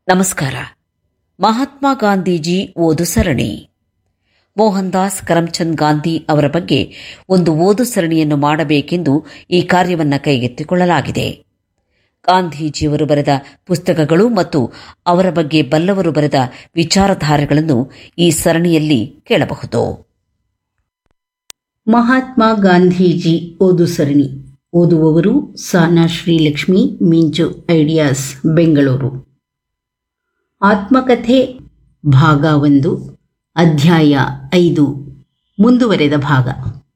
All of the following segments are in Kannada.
ನಮಸ್ಕಾರ ಮಹಾತ್ಮ ಗಾಂಧೀಜಿ ಓದು ಸರಣಿ ಮೋಹನ್ ದಾಸ್ ಕರಮ್ಚಂದ್ ಗಾಂಧಿ ಅವರ ಬಗ್ಗೆ ಒಂದು ಓದು ಸರಣಿಯನ್ನು ಮಾಡಬೇಕೆಂದು ಈ ಕಾರ್ಯವನ್ನು ಕೈಗೆತ್ತಿಕೊಳ್ಳಲಾಗಿದೆ ಗಾಂಧೀಜಿಯವರು ಬರೆದ ಪುಸ್ತಕಗಳು ಮತ್ತು ಅವರ ಬಗ್ಗೆ ಬಲ್ಲವರು ಬರೆದ ವಿಚಾರಧಾರೆಗಳನ್ನು ಈ ಸರಣಿಯಲ್ಲಿ ಕೇಳಬಹುದು ಮಹಾತ್ಮ ಗಾಂಧೀಜಿ ಓದು ಸರಣಿ ಓದುವವರು ಸಾನಾ ಶ್ರೀಲಕ್ಷ್ಮಿ ಮಿಂಚು ಐಡಿಯಾಸ್ ಬೆಂಗಳೂರು ಆತ್ಮಕಥೆ ಭಾಗ ಒಂದು ಅಧ್ಯಾಯ ಐದು ಮುಂದುವರೆದ ಭಾಗ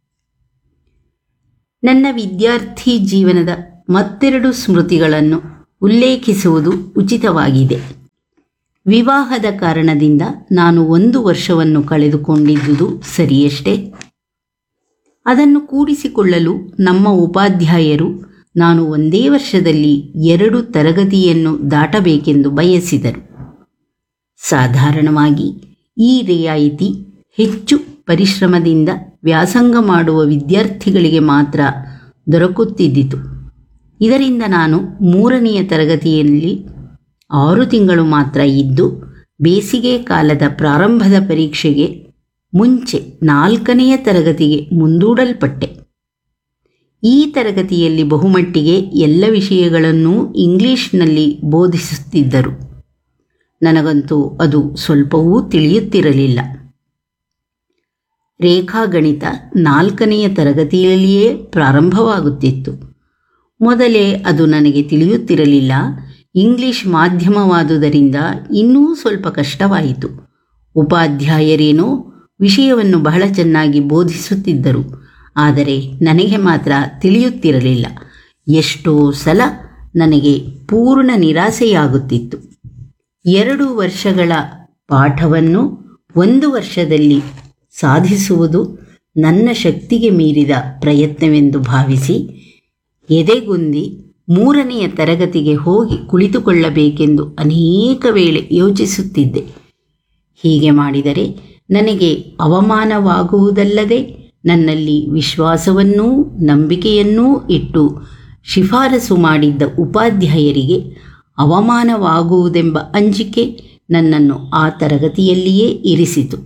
ನನ್ನ ವಿದ್ಯಾರ್ಥಿ ಜೀವನದ ಮತ್ತೆರಡು ಸ್ಮೃತಿಗಳನ್ನು ಉಲ್ಲೇಖಿಸುವುದು ಉಚಿತವಾಗಿದೆ ವಿವಾಹದ ಕಾರಣದಿಂದ ನಾನು ಒಂದು ವರ್ಷವನ್ನು ಕಳೆದುಕೊಂಡಿದ್ದುದು ಸರಿಯಷ್ಟೇ ಅದನ್ನು ಕೂಡಿಸಿಕೊಳ್ಳಲು ನಮ್ಮ ಉಪಾಧ್ಯಾಯರು ನಾನು ಒಂದೇ ವರ್ಷದಲ್ಲಿ ಎರಡು ತರಗತಿಯನ್ನು ದಾಟಬೇಕೆಂದು ಬಯಸಿದರು ಸಾಧಾರಣವಾಗಿ ಈ ರಿಯಾಯಿತಿ ಹೆಚ್ಚು ಪರಿಶ್ರಮದಿಂದ ವ್ಯಾಸಂಗ ಮಾಡುವ ವಿದ್ಯಾರ್ಥಿಗಳಿಗೆ ಮಾತ್ರ ದೊರಕುತ್ತಿದ್ದಿತು ಇದರಿಂದ ನಾನು ಮೂರನೆಯ ತರಗತಿಯಲ್ಲಿ ಆರು ತಿಂಗಳು ಮಾತ್ರ ಇದ್ದು ಬೇಸಿಗೆ ಕಾಲದ ಪ್ರಾರಂಭದ ಪರೀಕ್ಷೆಗೆ ಮುಂಚೆ ನಾಲ್ಕನೆಯ ತರಗತಿಗೆ ಮುಂದೂಡಲ್ಪಟ್ಟೆ ಈ ತರಗತಿಯಲ್ಲಿ ಬಹುಮಟ್ಟಿಗೆ ಎಲ್ಲ ವಿಷಯಗಳನ್ನೂ ಇಂಗ್ಲಿಷ್ನಲ್ಲಿ ಬೋಧಿಸುತ್ತಿದ್ದರು ನನಗಂತೂ ಅದು ಸ್ವಲ್ಪವೂ ತಿಳಿಯುತ್ತಿರಲಿಲ್ಲ ರೇಖಾಗಣಿತ ನಾಲ್ಕನೆಯ ತರಗತಿಯಲ್ಲಿಯೇ ಪ್ರಾರಂಭವಾಗುತ್ತಿತ್ತು ಮೊದಲೇ ಅದು ನನಗೆ ತಿಳಿಯುತ್ತಿರಲಿಲ್ಲ ಇಂಗ್ಲಿಷ್ ಮಾಧ್ಯಮವಾದುದರಿಂದ ಇನ್ನೂ ಸ್ವಲ್ಪ ಕಷ್ಟವಾಯಿತು ಉಪಾಧ್ಯಾಯರೇನೋ ವಿಷಯವನ್ನು ಬಹಳ ಚೆನ್ನಾಗಿ ಬೋಧಿಸುತ್ತಿದ್ದರು ಆದರೆ ನನಗೆ ಮಾತ್ರ ತಿಳಿಯುತ್ತಿರಲಿಲ್ಲ ಎಷ್ಟೋ ಸಲ ನನಗೆ ಪೂರ್ಣ ನಿರಾಸೆಯಾಗುತ್ತಿತ್ತು ಎರಡು ವರ್ಷಗಳ ಪಾಠವನ್ನು ಒಂದು ವರ್ಷದಲ್ಲಿ ಸಾಧಿಸುವುದು ನನ್ನ ಶಕ್ತಿಗೆ ಮೀರಿದ ಪ್ರಯತ್ನವೆಂದು ಭಾವಿಸಿ ಎದೆಗುಂದಿ ಮೂರನೆಯ ತರಗತಿಗೆ ಹೋಗಿ ಕುಳಿತುಕೊಳ್ಳಬೇಕೆಂದು ಅನೇಕ ವೇಳೆ ಯೋಚಿಸುತ್ತಿದ್ದೆ ಹೀಗೆ ಮಾಡಿದರೆ ನನಗೆ ಅವಮಾನವಾಗುವುದಲ್ಲದೆ ನನ್ನಲ್ಲಿ ವಿಶ್ವಾಸವನ್ನೂ ನಂಬಿಕೆಯನ್ನೂ ಇಟ್ಟು ಶಿಫಾರಸು ಮಾಡಿದ್ದ ಉಪಾಧ್ಯಾಯರಿಗೆ ಅವಮಾನವಾಗುವುದೆಂಬ ಅಂಜಿಕೆ ನನ್ನನ್ನು ಆ ತರಗತಿಯಲ್ಲಿಯೇ ಇರಿಸಿತು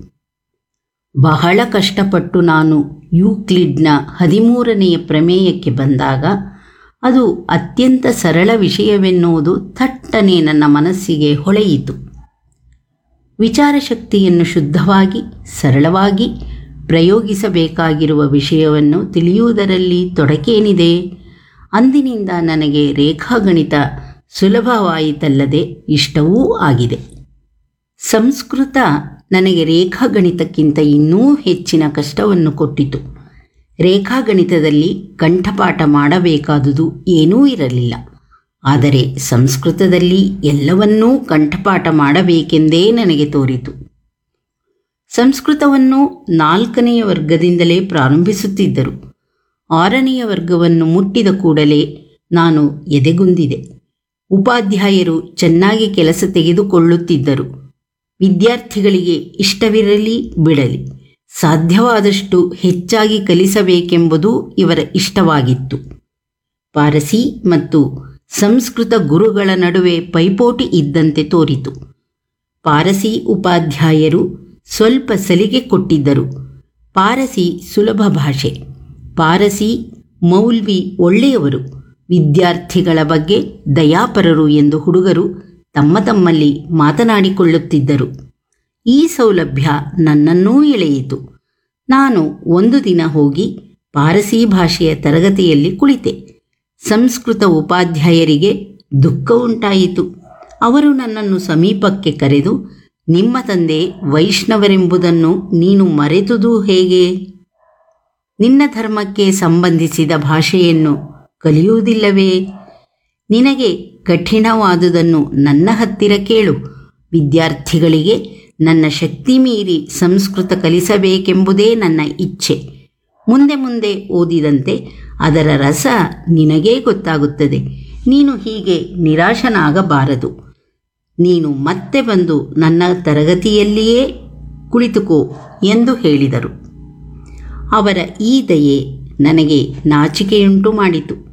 ಬಹಳ ಕಷ್ಟಪಟ್ಟು ನಾನು ಯೂಕ್ಲಿಡ್ನ ಹದಿಮೂರನೆಯ ಪ್ರಮೇಯಕ್ಕೆ ಬಂದಾಗ ಅದು ಅತ್ಯಂತ ಸರಳ ವಿಷಯವೆನ್ನುವುದು ಥಟ್ಟನೆ ನನ್ನ ಮನಸ್ಸಿಗೆ ಹೊಳೆಯಿತು ವಿಚಾರಶಕ್ತಿಯನ್ನು ಶುದ್ಧವಾಗಿ ಸರಳವಾಗಿ ಪ್ರಯೋಗಿಸಬೇಕಾಗಿರುವ ವಿಷಯವನ್ನು ತಿಳಿಯುವುದರಲ್ಲಿ ತೊಡಕೇನಿದೆ ಅಂದಿನಿಂದ ನನಗೆ ರೇಖಾಗಣಿತ ಸುಲಭವಾಯಿತಲ್ಲದೆ ಇಷ್ಟವೂ ಆಗಿದೆ ಸಂಸ್ಕೃತ ನನಗೆ ರೇಖಾಗಣಿತಕ್ಕಿಂತ ಇನ್ನೂ ಹೆಚ್ಚಿನ ಕಷ್ಟವನ್ನು ಕೊಟ್ಟಿತು ರೇಖಾಗಣಿತದಲ್ಲಿ ಕಂಠಪಾಠ ಮಾಡಬೇಕಾದುದು ಏನೂ ಇರಲಿಲ್ಲ ಆದರೆ ಸಂಸ್ಕೃತದಲ್ಲಿ ಎಲ್ಲವನ್ನೂ ಕಂಠಪಾಠ ಮಾಡಬೇಕೆಂದೇ ನನಗೆ ತೋರಿತು ಸಂಸ್ಕೃತವನ್ನು ನಾಲ್ಕನೆಯ ವರ್ಗದಿಂದಲೇ ಪ್ರಾರಂಭಿಸುತ್ತಿದ್ದರು ಆರನೆಯ ವರ್ಗವನ್ನು ಮುಟ್ಟಿದ ಕೂಡಲೇ ನಾನು ಎದೆಗುಂದಿದೆ ಉಪಾಧ್ಯಾಯರು ಚೆನ್ನಾಗಿ ಕೆಲಸ ತೆಗೆದುಕೊಳ್ಳುತ್ತಿದ್ದರು ವಿದ್ಯಾರ್ಥಿಗಳಿಗೆ ಇಷ್ಟವಿರಲಿ ಬಿಡಲಿ ಸಾಧ್ಯವಾದಷ್ಟು ಹೆಚ್ಚಾಗಿ ಕಲಿಸಬೇಕೆಂಬುದು ಇವರ ಇಷ್ಟವಾಗಿತ್ತು ಪಾರಸಿ ಮತ್ತು ಸಂಸ್ಕೃತ ಗುರುಗಳ ನಡುವೆ ಪೈಪೋಟಿ ಇದ್ದಂತೆ ತೋರಿತು ಪಾರಸಿ ಉಪಾಧ್ಯಾಯರು ಸ್ವಲ್ಪ ಸಲಿಗೆ ಕೊಟ್ಟಿದ್ದರು ಪಾರಸಿ ಸುಲಭ ಭಾಷೆ ಪಾರಸಿ ಮೌಲ್ವಿ ಒಳ್ಳೆಯವರು ವಿದ್ಯಾರ್ಥಿಗಳ ಬಗ್ಗೆ ದಯಾಪರರು ಎಂದು ಹುಡುಗರು ತಮ್ಮ ತಮ್ಮಲ್ಲಿ ಮಾತನಾಡಿಕೊಳ್ಳುತ್ತಿದ್ದರು ಈ ಸೌಲಭ್ಯ ನನ್ನನ್ನೂ ಎಳೆಯಿತು ನಾನು ಒಂದು ದಿನ ಹೋಗಿ ಪಾರಸಿ ಭಾಷೆಯ ತರಗತಿಯಲ್ಲಿ ಕುಳಿತೆ ಸಂಸ್ಕೃತ ಉಪಾಧ್ಯಾಯರಿಗೆ ದುಃಖ ಉಂಟಾಯಿತು ಅವರು ನನ್ನನ್ನು ಸಮೀಪಕ್ಕೆ ಕರೆದು ನಿಮ್ಮ ತಂದೆ ವೈಷ್ಣವರೆಂಬುದನ್ನು ನೀನು ಮರೆತುದು ಹೇಗೆ ನಿನ್ನ ಧರ್ಮಕ್ಕೆ ಸಂಬಂಧಿಸಿದ ಭಾಷೆಯನ್ನು ಕಲಿಯುವುದಿಲ್ಲವೇ ನಿನಗೆ ಕಠಿಣವಾದುದನ್ನು ನನ್ನ ಹತ್ತಿರ ಕೇಳು ವಿದ್ಯಾರ್ಥಿಗಳಿಗೆ ನನ್ನ ಶಕ್ತಿ ಮೀರಿ ಸಂಸ್ಕೃತ ಕಲಿಸಬೇಕೆಂಬುದೇ ನನ್ನ ಇಚ್ಛೆ ಮುಂದೆ ಮುಂದೆ ಓದಿದಂತೆ ಅದರ ರಸ ನಿನಗೇ ಗೊತ್ತಾಗುತ್ತದೆ ನೀನು ಹೀಗೆ ನಿರಾಶನಾಗಬಾರದು ನೀನು ಮತ್ತೆ ಬಂದು ನನ್ನ ತರಗತಿಯಲ್ಲಿಯೇ ಕುಳಿತುಕೋ ಎಂದು ಹೇಳಿದರು ಅವರ ಈ ದಯೆ ನನಗೆ ನಾಚಿಕೆಯುಂಟು ಮಾಡಿತು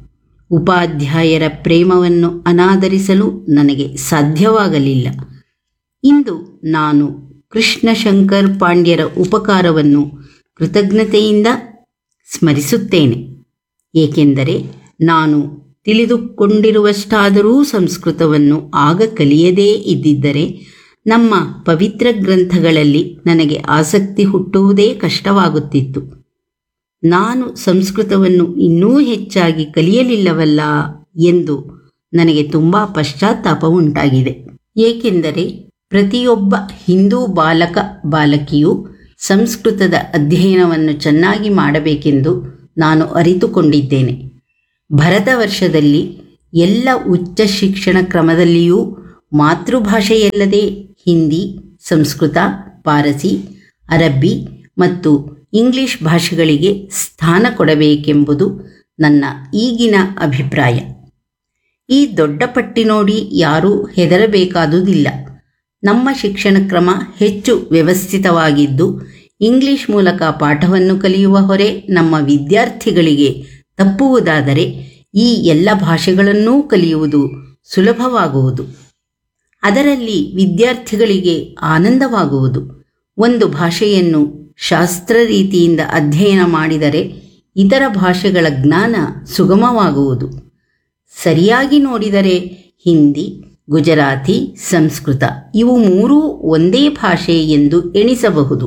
ಉಪಾಧ್ಯಾಯರ ಪ್ರೇಮವನ್ನು ಅನಾದರಿಸಲು ನನಗೆ ಸಾಧ್ಯವಾಗಲಿಲ್ಲ ಇಂದು ನಾನು ಕೃಷ್ಣಶಂಕರ್ ಪಾಂಡ್ಯರ ಉಪಕಾರವನ್ನು ಕೃತಜ್ಞತೆಯಿಂದ ಸ್ಮರಿಸುತ್ತೇನೆ ಏಕೆಂದರೆ ನಾನು ತಿಳಿದುಕೊಂಡಿರುವಷ್ಟಾದರೂ ಸಂಸ್ಕೃತವನ್ನು ಆಗ ಕಲಿಯದೇ ಇದ್ದಿದ್ದರೆ ನಮ್ಮ ಪವಿತ್ರ ಗ್ರಂಥಗಳಲ್ಲಿ ನನಗೆ ಆಸಕ್ತಿ ಹುಟ್ಟುವುದೇ ಕಷ್ಟವಾಗುತ್ತಿತ್ತು ನಾನು ಸಂಸ್ಕೃತವನ್ನು ಇನ್ನೂ ಹೆಚ್ಚಾಗಿ ಕಲಿಯಲಿಲ್ಲವಲ್ಲ ಎಂದು ನನಗೆ ತುಂಬ ಪಶ್ಚಾತ್ತಾಪ ಉಂಟಾಗಿದೆ ಏಕೆಂದರೆ ಪ್ರತಿಯೊಬ್ಬ ಹಿಂದೂ ಬಾಲಕ ಬಾಲಕಿಯು ಸಂಸ್ಕೃತದ ಅಧ್ಯಯನವನ್ನು ಚೆನ್ನಾಗಿ ಮಾಡಬೇಕೆಂದು ನಾನು ಅರಿತುಕೊಂಡಿದ್ದೇನೆ ಭರತ ವರ್ಷದಲ್ಲಿ ಎಲ್ಲ ಉಚ್ಚ ಶಿಕ್ಷಣ ಕ್ರಮದಲ್ಲಿಯೂ ಮಾತೃಭಾಷೆಯಲ್ಲದೆ ಹಿಂದಿ ಸಂಸ್ಕೃತ ಪಾರಸಿ ಅರಬ್ಬಿ ಮತ್ತು ಇಂಗ್ಲಿಷ್ ಭಾಷೆಗಳಿಗೆ ಸ್ಥಾನ ಕೊಡಬೇಕೆಂಬುದು ನನ್ನ ಈಗಿನ ಅಭಿಪ್ರಾಯ ಈ ದೊಡ್ಡ ಪಟ್ಟಿ ನೋಡಿ ಯಾರೂ ಹೆದರಬೇಕಾದುದಿಲ್ಲ ನಮ್ಮ ಶಿಕ್ಷಣ ಕ್ರಮ ಹೆಚ್ಚು ವ್ಯವಸ್ಥಿತವಾಗಿದ್ದು ಇಂಗ್ಲಿಷ್ ಮೂಲಕ ಪಾಠವನ್ನು ಕಲಿಯುವ ಹೊರೆ ನಮ್ಮ ವಿದ್ಯಾರ್ಥಿಗಳಿಗೆ ತಪ್ಪುವುದಾದರೆ ಈ ಎಲ್ಲ ಭಾಷೆಗಳನ್ನೂ ಕಲಿಯುವುದು ಸುಲಭವಾಗುವುದು ಅದರಲ್ಲಿ ವಿದ್ಯಾರ್ಥಿಗಳಿಗೆ ಆನಂದವಾಗುವುದು ಒಂದು ಭಾಷೆಯನ್ನು ಶಾಸ್ತ್ರ ರೀತಿಯಿಂದ ಅಧ್ಯಯನ ಮಾಡಿದರೆ ಇತರ ಭಾಷೆಗಳ ಜ್ಞಾನ ಸುಗಮವಾಗುವುದು ಸರಿಯಾಗಿ ನೋಡಿದರೆ ಹಿಂದಿ ಗುಜರಾತಿ ಸಂಸ್ಕೃತ ಇವು ಮೂರೂ ಒಂದೇ ಭಾಷೆ ಎಂದು ಎಣಿಸಬಹುದು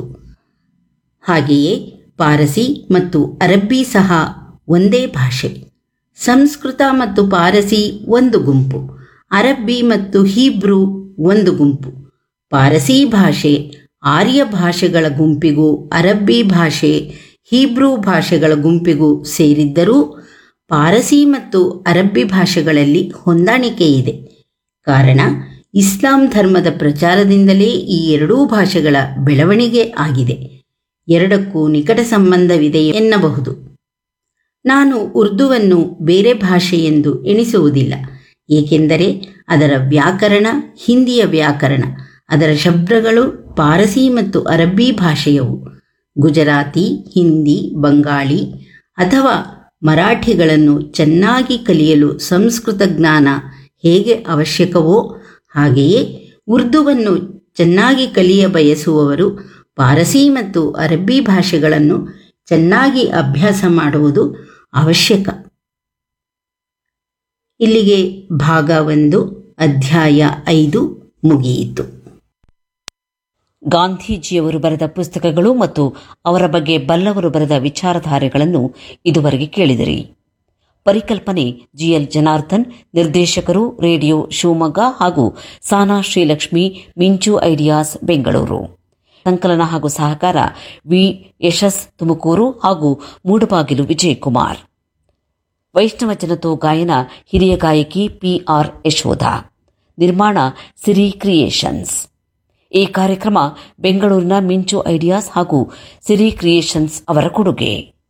ಹಾಗೆಯೇ ಪಾರಸಿ ಮತ್ತು ಅರಬ್ಬಿ ಸಹ ಒಂದೇ ಭಾಷೆ ಸಂಸ್ಕೃತ ಮತ್ತು ಪಾರಸಿ ಒಂದು ಗುಂಪು ಅರಬ್ಬಿ ಮತ್ತು ಹೀಬ್ರೂ ಒಂದು ಗುಂಪು ಪಾರಸಿ ಭಾಷೆ ಆರ್ಯ ಭಾಷೆಗಳ ಗುಂಪಿಗೂ ಅರಬ್ಬಿ ಭಾಷೆ ಹೀಬ್ರೂ ಭಾಷೆಗಳ ಗುಂಪಿಗೂ ಸೇರಿದ್ದರೂ ಪಾರಸಿ ಮತ್ತು ಅರಬ್ಬಿ ಭಾಷೆಗಳಲ್ಲಿ ಹೊಂದಾಣಿಕೆ ಇದೆ ಕಾರಣ ಇಸ್ಲಾಂ ಧರ್ಮದ ಪ್ರಚಾರದಿಂದಲೇ ಈ ಎರಡೂ ಭಾಷೆಗಳ ಬೆಳವಣಿಗೆ ಆಗಿದೆ ಎರಡಕ್ಕೂ ನಿಕಟ ಸಂಬಂಧವಿದೆ ಎನ್ನಬಹುದು ನಾನು ಉರ್ದುವನ್ನು ಬೇರೆ ಭಾಷೆ ಎಂದು ಎಣಿಸುವುದಿಲ್ಲ ಏಕೆಂದರೆ ಅದರ ವ್ಯಾಕರಣ ಹಿಂದಿಯ ವ್ಯಾಕರಣ ಅದರ ಶಬ್ದಗಳು ಪಾರಸಿ ಮತ್ತು ಅರಬ್ಬಿ ಭಾಷೆಯವು ಗುಜರಾತಿ ಹಿಂದಿ ಬಂಗಾಳಿ ಅಥವಾ ಮರಾಠಿಗಳನ್ನು ಚೆನ್ನಾಗಿ ಕಲಿಯಲು ಸಂಸ್ಕೃತ ಜ್ಞಾನ ಹೇಗೆ ಅವಶ್ಯಕವೋ ಹಾಗೆಯೇ ಉರ್ದುವನ್ನು ಚೆನ್ನಾಗಿ ಕಲಿಯ ಬಯಸುವವರು ಪಾರಸಿ ಮತ್ತು ಅರಬ್ಬಿ ಭಾಷೆಗಳನ್ನು ಚೆನ್ನಾಗಿ ಅಭ್ಯಾಸ ಮಾಡುವುದು ಅವಶ್ಯಕ ಇಲ್ಲಿಗೆ ಭಾಗ ಒಂದು ಅಧ್ಯಾಯ ಐದು ಮುಗಿಯಿತು ಗಾಂಧೀಜಿಯವರು ಬರೆದ ಪುಸ್ತಕಗಳು ಮತ್ತು ಅವರ ಬಗ್ಗೆ ಬಲ್ಲವರು ಬರೆದ ವಿಚಾರಧಾರೆಗಳನ್ನು ಇದುವರೆಗೆ ಕೇಳಿದಿರಿ ಪರಿಕಲ್ಪನೆ ಜಿಎಲ್ ಜನಾರ್ದನ್ ನಿರ್ದೇಶಕರು ರೇಡಿಯೋ ಶಿವಮೊಗ್ಗ ಹಾಗೂ ಸಾನಾ ಶ್ರೀಲಕ್ಷ್ಮಿ ಮಿಂಚು ಐಡಿಯಾಸ್ ಬೆಂಗಳೂರು ಸಂಕಲನ ಹಾಗೂ ಸಹಕಾರ ವಿ ಯಶಸ್ ತುಮಕೂರು ಹಾಗೂ ಮೂಡಬಾಗಿಲು ವಿಜಯಕುಮಾರ್ ವೈಷ್ಣವ ಜನತೋ ಗಾಯನ ಹಿರಿಯ ಗಾಯಕಿ ಪಿಆರ್ ಯಶೋಧ ನಿರ್ಮಾಣ ಸಿರಿ ಕ್ರಿಯೇಷನ್ಸ್ ಈ ಕಾರ್ಯಕ್ರಮ ಬೆಂಗಳೂರಿನ ಮಿಂಚು ಐಡಿಯಾಸ್ ಹಾಗೂ ಸಿರಿ ಕ್ರಿಯೇಷನ್ಸ್ ಅವರ ಕೊಡುಗೆ